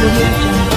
audio jungle.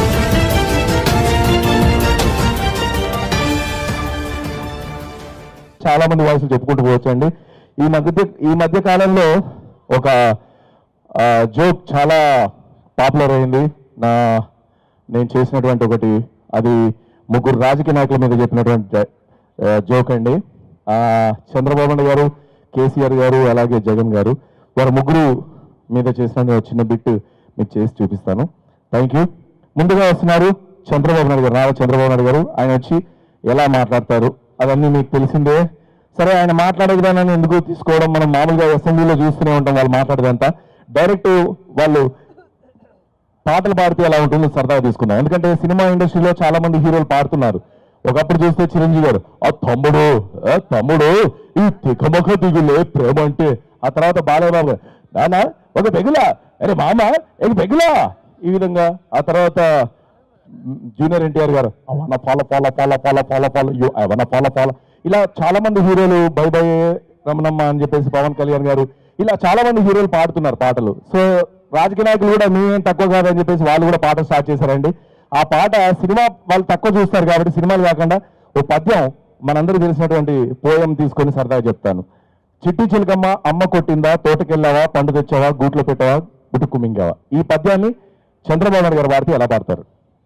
చాలా మంది వాయిస్లు చెప్పుకుంటూ పోవచ్చండి ఈ మధ్య ఈ మధ్య కాలంలో ఒక జోక్ చాలా పాపులర్ అయింది నా నేను చేసినటువంటి ఒకటి అది ముగ్గురు రాజకీయ నాయకుల మీద చెప్పినటువంటి జోక్ అండి ఆ, చంద్రబాబు నాయుడు గారు కేసీఆర్ గారు అలాగే జగన్ గారు వారు ముగ్గురు మీద చేసిన ఒక చిన్న బిట్ మీకు చేసి చూపిస్తాను థ్యాంక్ యూ ముందుగా వస్తున్నారు చంద్రబాబు నాయుడు గారు నారా చంద్రబాబు నాయుడు గారు ఆయన వచ్చి ఎలా మాట్లాడతారు అవన్నీ మీకు తెలిసిందే సరే ఆయన మాట్లాడే విధానాన్ని ఎందుకు తీసుకోవడం మనం మామూలుగా అసెంబ్లీలో చూస్తూనే ఉంటాం వాళ్ళు మాట్లాడేదంతా డైరెక్ట్ వాళ్ళు పాటలు పాడితే ఎలా ఉంటుందో సరదాగా తీసుకుందాం ఎందుకంటే సినిమా ఇండస్ట్రీలో చాలా మంది హీరోలు పాడుతున్నారు ఒకప్పుడు చూస్తే చిరంజీవి గారు ఆ తమ్ముడు ఆ తమ్ముడు ఈ తికమక దిగులే ప్రేమ అంటే ఆ తర్వాత బాలయ్య బాబు గారు, నాన్న ఒక పెగులా అరే మామ ఒక పెగులా ఈ విధంగా ఆ తర్వాత మ్, జూనియర్ ఎన్టీఆర్ గారు అవన్న పాల పాల పాల పాల పాల పాల యో అవన్న పాల పాల ఇలా చాలా మంది హీరోలు బై బై రమణమ్మ అని చెప్పేసి పవన్ కళ్యాణ్ గారు ఇలా చాలా మంది హీరోలు పాడుతున్నారు పాటలు సో రాజకీయ నాయకులు కూడా మేమేం తక్కువ కాదని చెప్పేసి వాళ్ళు కూడా పాట స్టార్ట్ చేశారండి ఆ పాట సినిమా వాళ్ళు తక్కువ చూస్తారు కాబట్టి సినిమాలు కాకుండా ఓ పద్యం మనందరికీ తెలిసినటువంటి పోయం తీసుకొని సరదాగా చెప్తాను చిట్టి చిలకమ్మ అమ్మ కొట్టిందా తోటకెళ్ళావా పండు తెచ్చావా గూట్లో పెట్టావా గుటుక్కు మింగావా ఈ పద్యాన్ని చంద్రబాబు నాయుడు గారు పాడితే ఎలా పాడతారు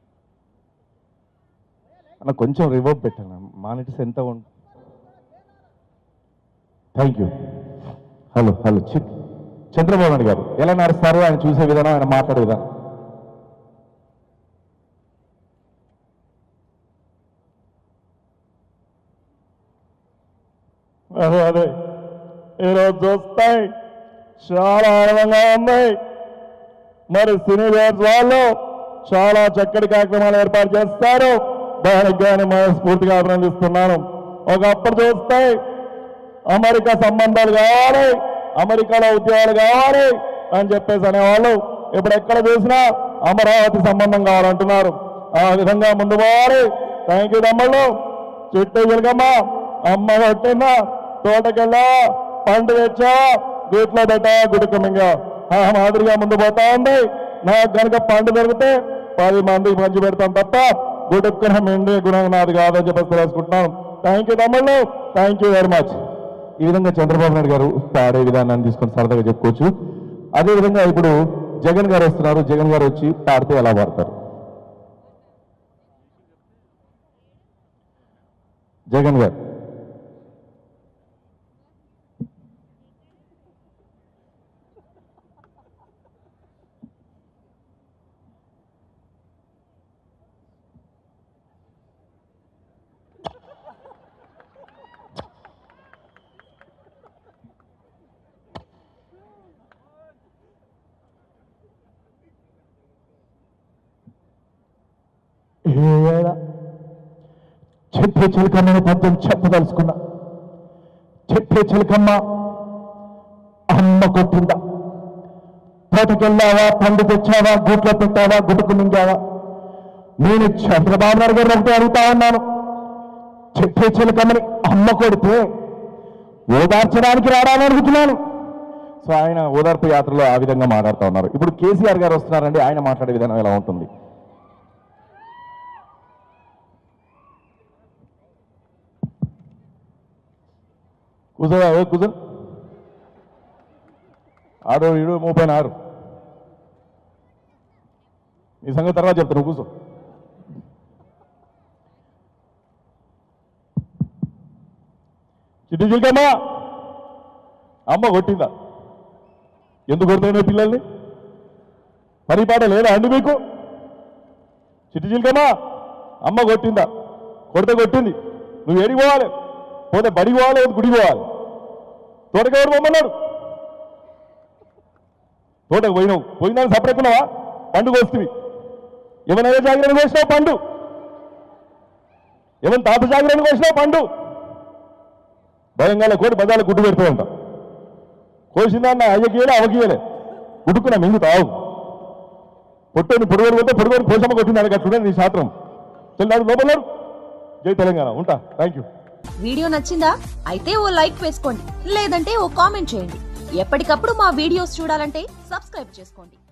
అన్న కొంచెం రివర్బ్ పెట్టాను మానిటర్స్ ఎంత ఉంటుంది థ్యాంక్ యూ హలో హలో చిట్ చంద్రబాబు నాయుడు గారు ఎలా నడుస్తారు ఆయన చూసే విధానం ఆయన మాట్లాడే విధానం అదే అదే ఈరోజు చూస్తాయి చాలా ఆనందంగా ఉన్నాయి మరి సినీ వేర్స్ వాళ్ళు చాలా చక్కటి కార్యక్రమాలు ఏర్పాటు చేస్తారు దానికి కానీ మనస్ఫూర్తిగా అభినందిస్తున్నాను ఒకప్పుడు చూస్తాయి అమెరికా సంబంధాలు కావాలి అమెరికాలో ఉద్యోగాలు కావాలి అని చెప్పేసి అనేవాళ్ళు ఇప్పుడు ఎక్కడ చూసినా అమరావతి సంబంధం కావాలంటున్నారు ఆ విధంగా ముందు పోవాలి థ్యాంక్ యూ తమ్ముళ్ళు చుట్టూ వెలుగమ్మా అమ్మ కొట్టిందా తోటకెళ్ళా పండు తెచ్చా గూట్లో పెట్టా గుడుకు మింగా ఆ మాదిరిగా ముందు పోతా ఉంది నాకు కనుక పండు దొరికితే పది మందికి పంచి పెడతాం తప్ప గుడుక్కున మిండి గుణం నాది కాదని చెప్పేసి తెలుసుకుంటున్నాను థ్యాంక్ యూ తమ్ముళ్ళు థ్యాంక్ యూ వెరీ మచ్ ఈ విధంగా చంద్రబాబు నాయుడు గారు పాడే విధానాన్ని తీసుకొని సరదాగా చెప్పుకోవచ్చు అదే విధంగా ఇప్పుడు జగన్ గారు వస్తున్నారు జగన్ గారు వచ్చి పాడితే ఎలా పాడతారు జగన్ గారు ఏడ చెట్టు చిలకమ్మని పద్యం చెప్పదలుచుకున్నా చెట్టు చిలకమ్మ అమ్మ కొట్టిందా తోటకెళ్ళావా పండు తెచ్చావా గూట్లో పెట్టావా గుటుకు మింగావా నేను చంద్రబాబు నాయుడు గారు ఒకటి అడుగుతా ఉన్నాను చెట్టు చిలకమ్మని అమ్మ కొడితే ఓదార్చడానికి రావాలని అడుగుతున్నాను సో ఆయన ఓదార్పు యాత్రలో ఆ విధంగా మాట్లాడుతూ ఉన్నారు ఇప్పుడు కేసీఆర్ గారు వస్తున్నారండి ఆయన మాట్లాడే విధానం ఎలా ఉంటుంది కూర్చోదా ఏ కూర్చో ఆరు ఏడు ముప్పై ఆరు నీ సంగతి తర్వాత చెప్తాను నువ్వు కూర్చో చిట్టి చిలకమ్మా అమ్మ కొట్టిందా ఎందుకు కొడుతున్నాయి పిల్లల్ని పరిపాట లేదా అండి మీకు చిట్టి చిలకమ్మా అమ్మ కొట్టిందా కొడితే కొట్టింది నువ్వు ఏడికి పోవాలి పోతే బడికి పోవాలి లేదా గుడికి పోవాలి తోటకి ఎవరు పొమ్మన్నాడు తోటకు పోయినావు పోయిందని సపరేకున్నావా పండు కోస్తుంది ఏమైనా జాగ్రత్త కోసినావు పండు ఏమైనా తాత జాగ్రత్త కోసినావు పండు భయంగా కోటి బజార్లు గుడ్డు పెడుతూ ఉంటాం కోసిందాన్న అయ్యకియలే అవకియలే గుడుకున్నా మింగుతావు పొట్టుని పొడుగోడు పోతే పొడుగోడు పోసమ్మ కొట్టింది అనగా చూడండి నీ శాస్త్రం చెల్లాడు లోపల జై తెలంగాణ ఉంటా థ్యాంక్ యూ వీడియో నచ్చిందా అయితే ఓ లైక్ వేసుకోండి లేదంటే ఓ కామెంట్ చేయండి ఎప్పటికప్పుడు మా వీడియోస్ చూడాలంటే సబ్స్క్రైబ్ చేసుకోండి